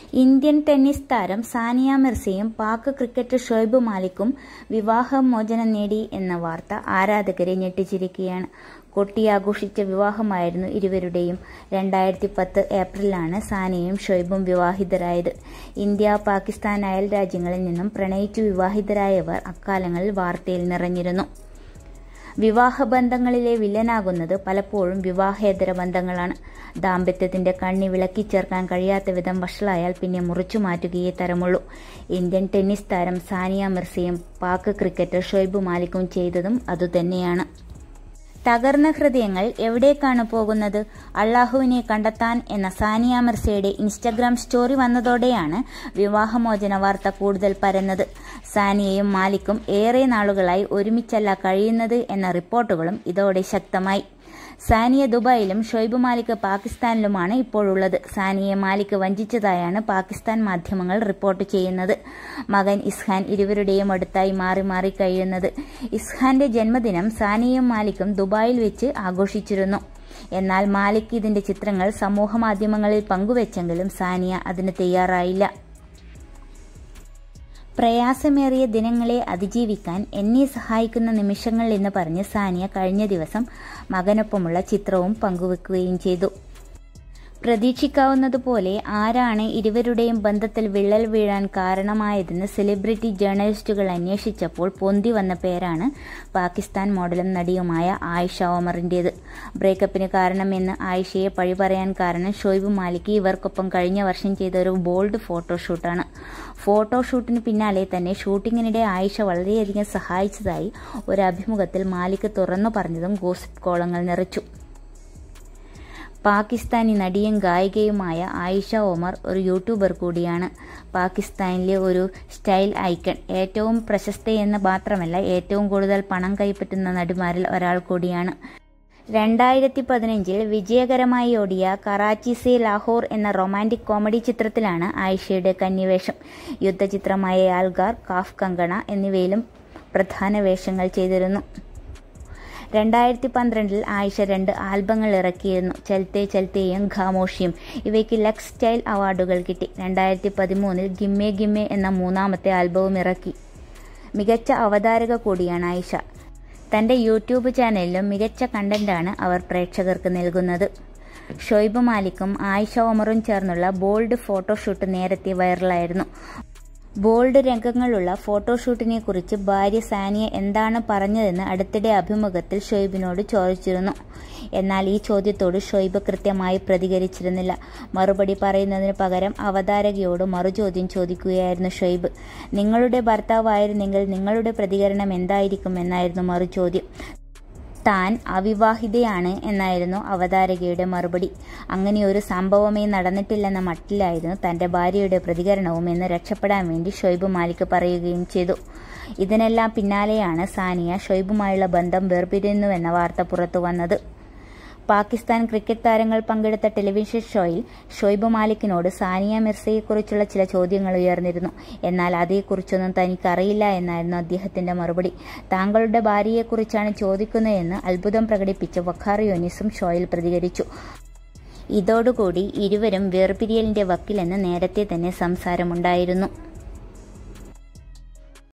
Indian tennis താരം സാനിയ മിർസയും Pak cricketer Shoaib മാലിക്കും വിവാഹമോചനം നേടി എന്ന വാർത്ത ആരാധകരെ ഞെട്ടിച്ചിരിക്കുകയാണ് കൊട്ടിയാഘോഷിച്ച വിവാഹമായിരുന്നു ഇരുവരുടെയും രണ്ടായിരത്തി പത്ത് ഏപ്രിലാണ് സാനിയയും ഷൊയ്ബും വിവാഹിതരായത് ഇന്ത്യ പാകിസ്ഥാൻ അയൽ രാജ്യങ്ങളിൽ നിന്നും പ്രണയിച്ചു വിവാഹിതരായവർ അക്കാലങ്ങളിൽ വാർത്തയിൽ നിറഞ്ഞിരുന്നു വിവാഹബന്ധങ്ങളിലെ വില്ലനാകുന്നത് പലപ്പോഴും വിവാഹേതര ബന്ധങ്ങളാണ് ദാമ്പത്യത്തിന്റെ കണ്ണി വിളക്കി ചേർക്കാൻ കഴിയാത്ത വിധം വഷളായാൽ പിന്നെ മുറിച്ചു മാറ്റുകയേ തരമുള്ളൂ ഇന്ത്യൻ ടെന്നീസ് താരം സാനിയ മിർസയും പാക് ക്രിക്കറ്റർ ഷൊയ്ബ് മാലിക്കും ചെയ്തതും അതുതന്നെയാണ് തകർന്ന ഹൃദയങ്ങൾ എവിടേക്കാണ് പോകുന്നത് അള്ളാഹുവിനെ കണ്ടെത്താൻ എന്ന സാനിയ മിർസയുടെ ഇൻസ്റ്റഗ്രാം സ്റ്റോറി വന്നതോടെയാണ് വിവാഹമോചന വാർത്ത കൂടുതൽ പരന്നത് സാനിയയും മാലിക്കും ഏറെ നാളുകളായി ഒരുമിച്ചല്ല കഴിയുന്നത് എന്ന റിപ്പോർട്ടുകളും ഇതോടെ ശക്തമായി സാനിയ ദുബായിലും ഷൊയ്ബ് മാലിക് പാകിസ്ഥാനിലുമാണ് ഇപ്പോഴുള്ളത് സാനിയെ മാലിക് വഞ്ചിച്ചതായാണ് പാകിസ്ഥാൻ മാധ്യമങ്ങൾ റിപ്പോർട്ട് ചെയ്യുന്നത് മകൻ ഇസ്ഹാൻ ഇരുവരുടെയും അടുത്തായി മാറി മാറി കഴിയുന്നത് ഇസ്ഹാന്റെ ജന്മദിനം സാനിയയും മാലിക്കും ദുബായിൽ വെച്ച് ആഘോഷിച്ചിരുന്നു എന്നാൽ മാലിക് ഇതിന്റെ ചിത്രങ്ങൾ സമൂഹമാധ്യമങ്ങളിൽ പങ്കുവച്ചെങ്കിലും സാനിയ അതിന് തയ്യാറായില്ല പ്രയാസമേറിയ ദിനങ്ങളെ അതിജീവിക്കാൻ എന്നെ സഹായിക്കുന്ന നിമിഷങ്ങൾ എന്ന് പറഞ്ഞ് സാനിയ കഴിഞ്ഞ ദിവസം മകനൊപ്പമുള്ള ചിത്രവും പങ്കുവെക്കുകയും ചെയ്തു പ്രതീക്ഷിക്കാവുന്നതുപോലെ ആരാണ് ഇരുവരുടെയും ബന്ധത്തിൽ വിള്ളൽ വീഴാൻ കാരണമായതെന്ന് സെലിബ്രിറ്റി ജേർണലിസ്റ്റുകൾ അന്വേഷിച്ചപ്പോൾ പൊന്തി വന്ന പേരാണ് പാകിസ്ഥാൻ മോഡലും നടിയുമായ ആയിഷ ഒമറിന്റേത് ബ്രേക്കപ്പിന് കാരണമെന്ന് ആയിഷയെ പഴി പറയാൻ കാരണം ഷോയ്ബ് മാലിക് ഇവർക്കൊപ്പം കഴിഞ്ഞ വർഷം ചെയ്ത ഒരു ബോൾഡ് ഫോട്ടോഷൂട്ടാണ് ഫോട്ടോഷൂട്ടിന് പിന്നാലെ തന്നെ ഷൂട്ടിങ്ങിനിടെ ആയിഷ വളരെയധികം സഹായിച്ചതായി ഒരു അഭിമുഖത്തിൽ മാലിക് തുറന്നു പറഞ്ഞതും ഗോസിപ്പ് കോളങ്ങൾ നിറച്ചു പാകിസ്ഥാനി നടിയും ഗായികയുമായ ആയിഷ ഒമർ ഒരു യൂട്യൂബർ കൂടിയാണ് പാകിസ്ഥാനിലെ ഒരു സ്റ്റൈൽ ഐക്കൺ ഏറ്റവും പ്രശസ്തയെന്ന് മാത്രമല്ല ഏറ്റവും കൂടുതൽ പണം കൈപ്പറ്റുന്ന നടിമാരിൽ ഒരാൾ കൂടിയാണ് രണ്ടായിരത്തി പതിനഞ്ചിൽ വിജയകരമായി ഓടിയ കറാച്ചി സെ ലാഹോർ എന്ന റൊമാൻറ്റിക് കോമഡി ചിത്രത്തിലാണ് ആയിഷയുടെ കന്നിവേഷം യുദ്ധചിത്രമായ യാൽഗാർ കാഫ് കങ്കണ എന്നിവയിലും പ്രധാന വേഷങ്ങൾ ചെയ്തിരുന്നു രണ്ടായിരത്തി പന്ത്രണ്ടിൽ ആയിഷ രണ്ട് ആൽബങ്ങൾ ഇറക്കിയിരുന്നു ചൽത്തെ ചൽത്തേയും ഖാമോഷിയും ഇവയ്ക്ക് ലക്സ് സ്റ്റൈൽ അവാർഡുകൾ കിട്ടി രണ്ടായിരത്തി പതിമൂന്നിൽ ഗിമ്മെ ഗിമ്മെ എന്ന മൂന്നാമത്തെ ആൽബവും ഇറക്കി മികച്ച അവതാരക കൂടിയാണ് ആയിഷ തന്റെ യൂട്യൂബ് ചാനലിലും മികച്ച കണ്ടന്റാണ് അവർ പ്രേക്ഷകർക്ക് നൽകുന്നത് ഷൊയ്ബ് മാലിക്കും ആയിഷ ഒമറും ചേർന്നുള്ള ബോൾഡ് ഫോട്ടോഷൂട്ട് നേരത്തെ വൈറലായിരുന്നു ബോൾഡ് രംഗങ്ങളുള്ള ഫോട്ടോഷൂട്ടിനെ കുറിച്ച് ഭാര്യ സാനിയ എന്താണ് പറഞ്ഞതെന്ന് അടുത്തിടെ അഭിമുഖത്തിൽ ഷൊയ്ബിനോട് ചോദിച്ചിരുന്നു എന്നാൽ ഈ ചോദ്യത്തോട് ഷൊയ്ബ് കൃത്യമായി പ്രതികരിച്ചിരുന്നില്ല മറുപടി പറയുന്നതിന് പകരം അവതാരകയോട് മറുചോദ്യം ചോദിക്കുകയായിരുന്നു ഷൊയ്ബ് നിങ്ങളുടെ ഭർത്താവായിരുന്നെങ്കിൽ നിങ്ങളുടെ പ്രതികരണം എന്തായിരിക്കും എന്നായിരുന്നു മറുചോദ്യം താൻ അവിവാഹിതയാണ് എന്നായിരുന്നു അവതാരകയുടെ മറുപടി അങ്ങനെ ഒരു സംഭവമേ നടന്നിട്ടില്ലെന്ന മട്ടിലായിരുന്നു തന്റെ ഭാര്യയുടെ പ്രതികരണവും എന്ന് രക്ഷപ്പെടാൻ വേണ്ടി ഷൊയ്ബ് മാലിക് പറയുകയും ചെയ്തു ഇതിനെല്ലാം പിന്നാലെയാണ് സാനിയ ഷൊയ്ബുമായുള്ള ബന്ധം വേർപിരിയുന്നുവെന്ന വാർത്ത പുറത്തു വന്നത് പാകിസ്ഥാൻ ക്രിക്കറ്റ് താരങ്ങൾ പങ്കെടുത്ത ടെലിവിഷൻ ഷോയിൽ ഷൊയ്ബ് മാലിക്കിനോട് സാനിയ മിർസയെക്കുറിച്ചുള്ള ചില ചോദ്യങ്ങൾ ഉയർന്നിരുന്നു എന്നാൽ അതേക്കുറിച്ചൊന്നും തനിക്കറിയില്ല എന്നായിരുന്നു അദ്ദേഹത്തിന്റെ മറുപടി താങ്കളുടെ ഭാര്യയെക്കുറിച്ചാണ് ചോദിക്കുന്നതെന്ന് അത്ഭുതം പ്രകടിപ്പിച്ച വഖാർ യോനിസും ഷോയിൽ പ്രതികരിച്ചു ഇതോടുകൂടി ഇരുവരും വേർപിരിയലിന്റെ വക്കിലെന്ന് നേരത്തെ തന്നെ സംസാരമുണ്ടായിരുന്നു